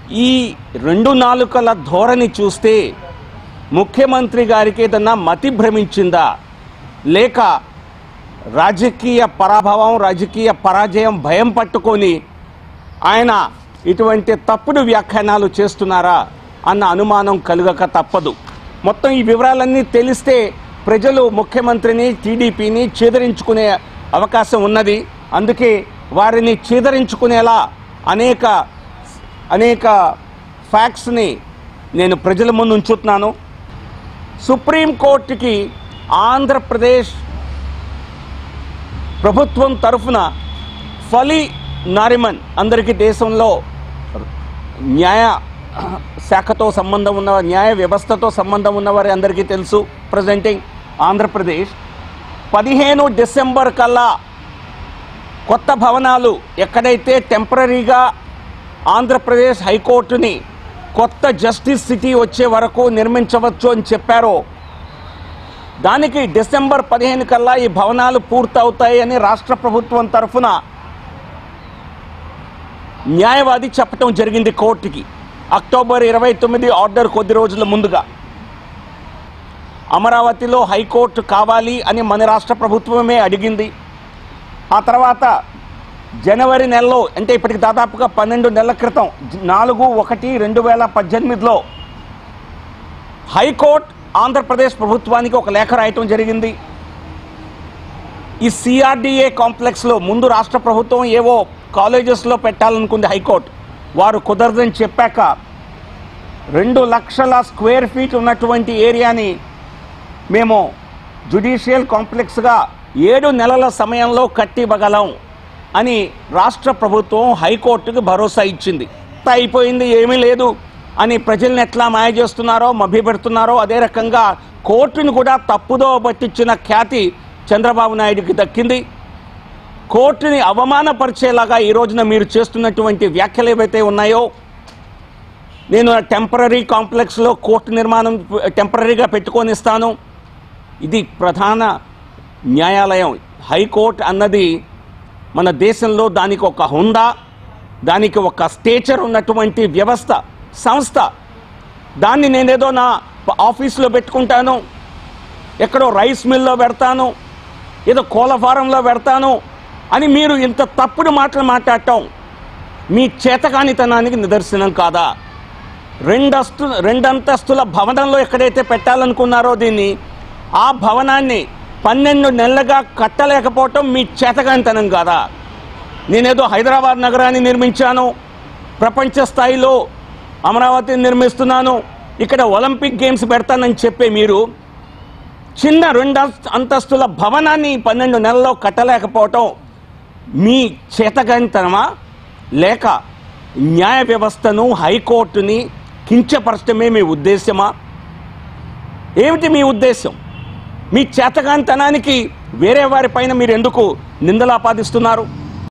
ఈ రెండు నాలుకల ధోరణి చూస్తే ముఖ్యమంత్రి గారికి ఏదన్నా మతి భ్రమించిందా లేక రాజకీయ పరాభవం రాజకీయ పరాజయం భయం పట్టుకొని ఆయన ఇటువంటి తప్పుడు వ్యాఖ్యానాలు చేస్తున్నారా అన్న అనుమానం కలుగక తప్పదు మొత్తం ఈ వివరాలన్నీ తెలిస్తే ప్రజలు ముఖ్యమంత్రిని టీడీపీని చీదరించుకునే అవకాశం ఉన్నది అందుకే వారిని చీదరించుకునేలా అనేక అనేక ఫ్యాక్ట్స్ని నేను ప్రజల ముందు ఉంచుతున్నాను సుప్రీంకోర్టుకి ఆంధ్రప్రదేశ్ ప్రభుత్వం తరఫున ఫలి నారిమన్ అందరికీ దేశంలో న్యాయ శాఖతో సంబంధం ఉన్న న్యాయ వ్యవస్థతో సంబంధం ఉన్నవారి అందరికీ తెలుసు ప్రజెంటింగ్ ఆంధ్రప్రదేశ్ పదిహేను డిసెంబర్ కల్లా కొత్త భవనాలు ఎక్కడైతే టెంపరీగా ఆంధ్రప్రదేశ్ హైకోర్టుని కొత్త జస్టిస్ సిటీ వచ్చే వరకు నిర్మించవచ్చు అని చెప్పారో దానికి డిసెంబర్ పదిహేను కల్లా ఈ భవనాలు పూర్తవుతాయి అని రాష్ట్ర ప్రభుత్వం తరఫున న్యాయవాది చెప్పటం జరిగింది కోర్టుకి అక్టోబర్ ఇరవై తొమ్మిది ఆర్డర్ కొద్ది రోజుల ముందుగా అమరావతిలో హైకోర్టు కావాలి అని మన రాష్ట్ర ప్రభుత్వమే అడిగింది ఆ తర్వాత జనవరి నెలలో అంటే ఇప్పటికి దాదాపుగా పన్నెండు నెలల క్రితం జ- నాలుగు ఒకటి రెండు వేల పద్దెనిమిదిలో హైకోర్టు ఆంధ్రప్రదేశ్ ప్రభుత్వానికి ఒక లేఖ రాయటం జరిగింది ఈ సిఆర్డిఏ కాంప్లెక్స్లో ముందు రాష్ట్ర ప్రభుత్వం ఏవో కాలేజెస్లో పెట్టాలనుకుంది హైకోర్టు వారు కుదరదని చెప్పాక రెండు లక్షల స్క్వేర్ ఫీట్ ఉన్నటువంటి ఏరియాని మేము జుడిషియల్ కాంప్లెక్స్గా ఏడు నెలల సమయంలో కట్టి ఇవ్వగలం అని రాష్ట్ర ప్రభుత్వం హైకోర్టుకు భరోసా ఇచ్చింది అంతా అయిపోయింది ఏమీ లేదు అని ప్రజల్ని ఎట్లా మాయ చేస్తున్నారో మభ్యపెడుతున్నారో అదే రకంగా కోర్టును కూడా తప్పుదో పట్టించిన ఖ్యాతి చంద్రబాబు నాయుడికి దక్కింది కోర్టుని అవమానపరిచేలాగా ఈ రోజున మీరు చేస్తున్నటువంటి వ్యాఖ్యలు ఏవైతే ఉన్నాయో నేను టెంపరీ కాంప్లెక్స్లో కోర్టు నిర్మాణం టెంపరీగా పెట్టుకొని ఇస్తాను ఇది ప్రధాన న్యాయాలయం హైకోర్టు అన్నది మన దేశంలో దానికి ఒక హుందా దానికి ఒక స్టేచర్ ఉన్నటువంటి వ్యవస్థ సంస్థ దాన్ని నేనేదో నా ఆఫీస్లో పెట్టుకుంటాను ఎక్కడో రైస్ మిల్లో పెడతాను ఏదో కోళ్ళ ఫారంలో పెడతాను అని మీరు ఇంత తప్పుడు మాటలు మాట్లాడటం మీ చేతకానితనానికి నిదర్శనం కాదా రెండస్తు రెండంతస్తుల భవనంలో ఎక్కడైతే పెట్టాలనుకున్నారో దీన్ని ఆ భవనాన్ని పన్నెండు నెలలుగా కట్టలేకపోవటం మీ చేతకానితనం కాదా నేనేదో హైదరాబాద్ నగరాన్ని నిర్మించాను ప్రపంచ స్థాయిలో అమరావతిని నిర్మిస్తున్నాను ఇక్కడ ఒలింపిక్ గేమ్స్ పెడతానని చెప్పే మీరు చిన్న రెండు అంత- అంతస్తుల భవనాన్ని పన్నెండు నెలల్లో కట్టలేకపోవటం మీ చేతగానితనమా లేక న్యాయ వ్యవస్థను హైకోర్టుని కించపరచడమే మీ ఉద్దేశమా ఏమిటి మీ ఉద్దేశం మీ చేతగానితనానికి వేరే వారి పైన మీరు ఎందుకు నిందలు ఆపాదిస్తున్నారు